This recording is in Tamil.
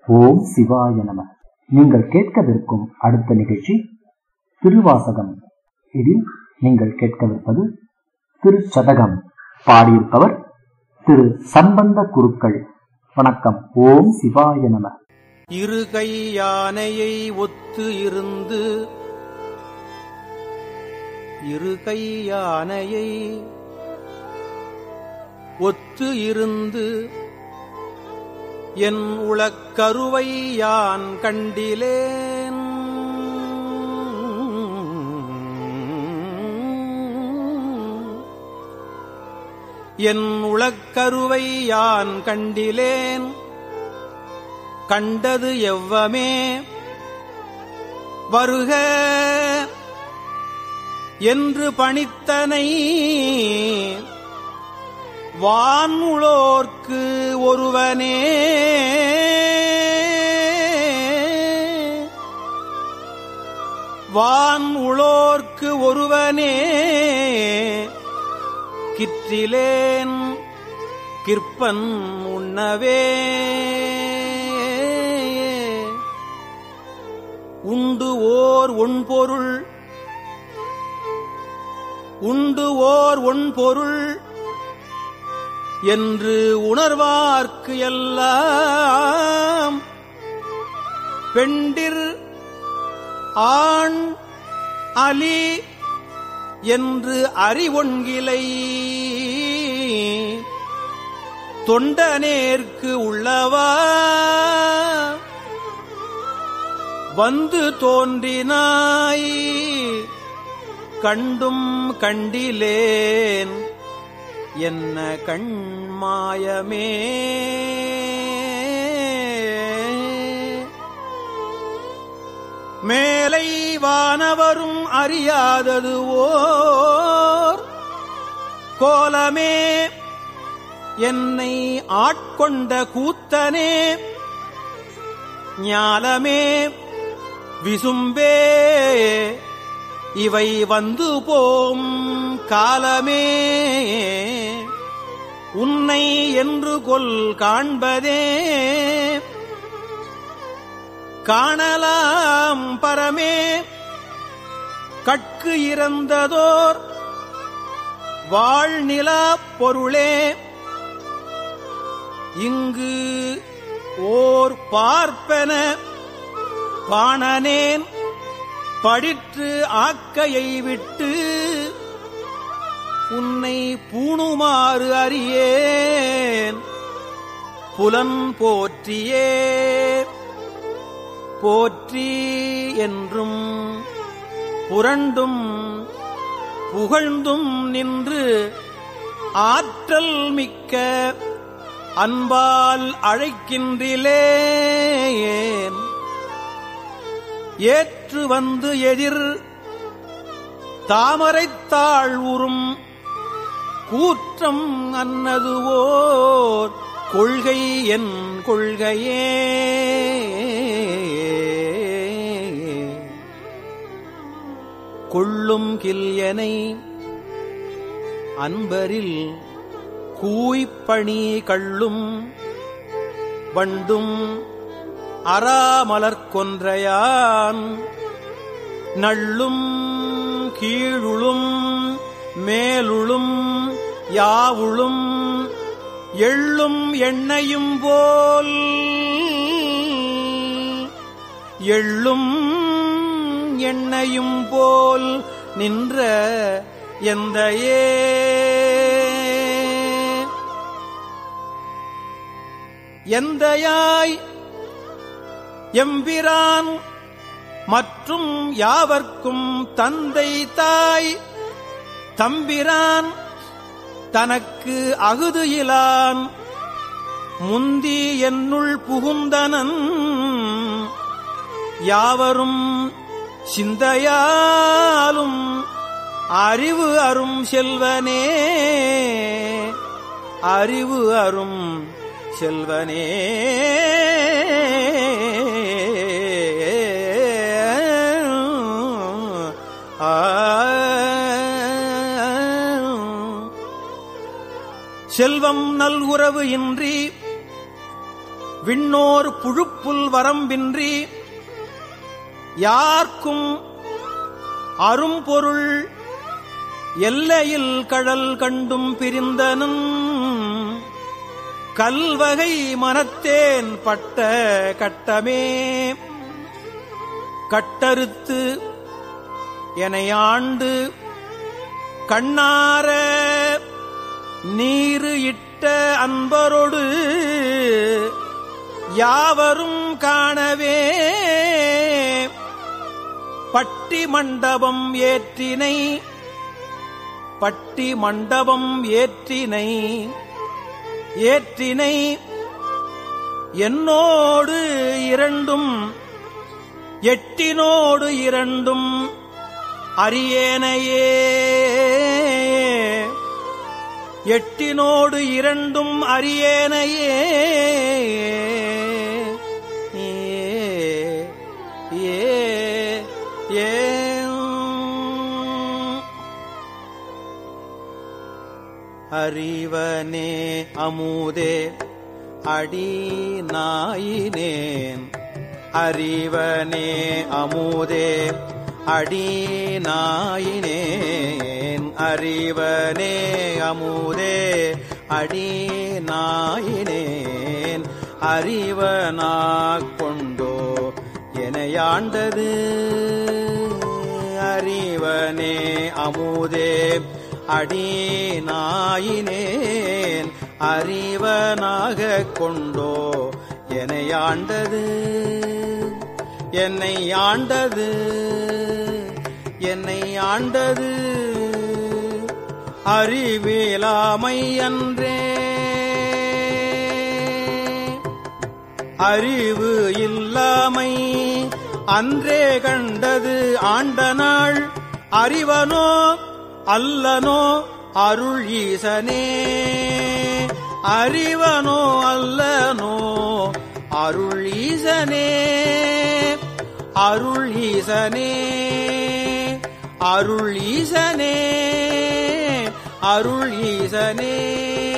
ஓம் சிவாய நம நீங்கள் கேட்கவிருக்கும் அடுத்த நிகழ்ச்சி திருவாசகம் இதில் நீங்கள் கேட்கவிருப்பது திருச்சதகம் பாடியிருப்பவர் திரு சம்பந்த குருக்கள் வணக்கம் ஓம் சிவாய நம இருகை யானையை ஒத்து இருந்து இருகை யானையை ஒத்து இருந்து என் உளக்கருவை யான் கண்டிலேன் என் உளக்கருவை யான் கண்டிலேன் கண்டது எவ்வமே வருக என்று பணித்தனை வான்முளோர்க்கு ஒருவனே வான் உளோர்க்கு ஒருவனே கிற்றிலேன் கிற்பன் உண்ணவே உண்டு ஓர் ஒன்பொருள் உண்டு ஓர் ஒன்பொருள் என்று உணர்வார்க்கு எல்லாம் பெண்டிர் ஆண் அலி என்று அறிவொன்கிலை தொண்டனேற்கு உள்ளவா வந்து தோன்றினாய் கண்டும் கண்டிலேன் என்ன கண்மாயமே மேலை வானவரும் அறியாதது ஓர் கோலமே என்னை ஆட்கொண்ட கூத்தனே ஞாலமே விசும்பே இவை வந்து போம் காலமே உன்னை என்று கொல் காண்பதே காணலாம் பரமே கட்கு இறந்ததோர் வாழ்நிலா பொருளே இங்கு ஓர் பார்ப்பன பாணனேன் படிற்று ஆக்கையை விட்டு உன்னை பூணுமாறு அறியேன் புலன் போற்றியே போற்றி என்றும் புரண்டும் புகழ்ந்தும் நின்று ஆற்றல் மிக்க அன்பால் அழைக்கின்றிலேன் ஏற்று வந்து எதிர் தாமரைத்தாழ் உறும் கூற்றம் அன்னதுவோர் கொள்கை என் கொள்கையே கொள்ளும் கில்யனை அன்பரில் கூய்ப்பணி கள்ளும் வண்டும் அறாமலர் கொன்றையான் நள்ளும் கீழுளும் மேலுளும் யாவுளும் எள்ளும் எண்ணையும் போல் எள்ளும் எண்ணையும் போல் நின்ற எந்தையே எந்தையாய் எம்பிரான் மற்றும் யாவர்க்கும் தந்தை தாய் தம்பிரான் தனக்கு அகுது இலான் முந்தி என்னுள் புகுந்தனன் யாவரும் சிந்தையாலும் அறிவு அரும் செல்வனே அறிவு அரும் செல்வனே ஆ செல்வம் நல்குறவு இன்றி விண்ணோர் புழுப்புல் வரம்பின்றி யார்க்கும் அரும்பொருள் எல்லையில் கடல் கண்டும் பிரிந்தனும் கல்வகை மனத்தேன் பட்ட கட்டமே கட்டறுத்து எனையாண்டு கண்ணார நீரு இட்ட அன்பரோடு யாவரும் காணவே பட்டி மண்டபம் ஏற்றினை பட்டி மண்டபம் ஏற்றினை ஏற்றினை என்னோடு இரண்டும் எட்டினோடு இரண்டும் அரியேனையே எட்டினோடு இரண்டும் அரியேனையே ஏ ஏ ஏ அறிவனே அமுதே அடி நாயினேன் அறிவனே அமுதே அடி நாயினேன் அறிவனே அமுதே அடி நாயினேன் அறிவனாக் கொண்டோ எனையாண்டது அறிவனே அமுதே அடி நாயினேன் அறிவனாக கொண்டோ என்னை ஆண்டது என்னை ஆண்டது என்னை ஆண்டது அறிவிலாமை அன்றே அறிவு இல்லாமை அன்றே கண்டது ஆண்ட நாள் அறிவனோ அல்லனோ அருள் ஈசனே அறிவனோ அல்லனோ அருள் ஈசனே அருள் ஈசனே அருள் ஈசனே அருள் ஈசனே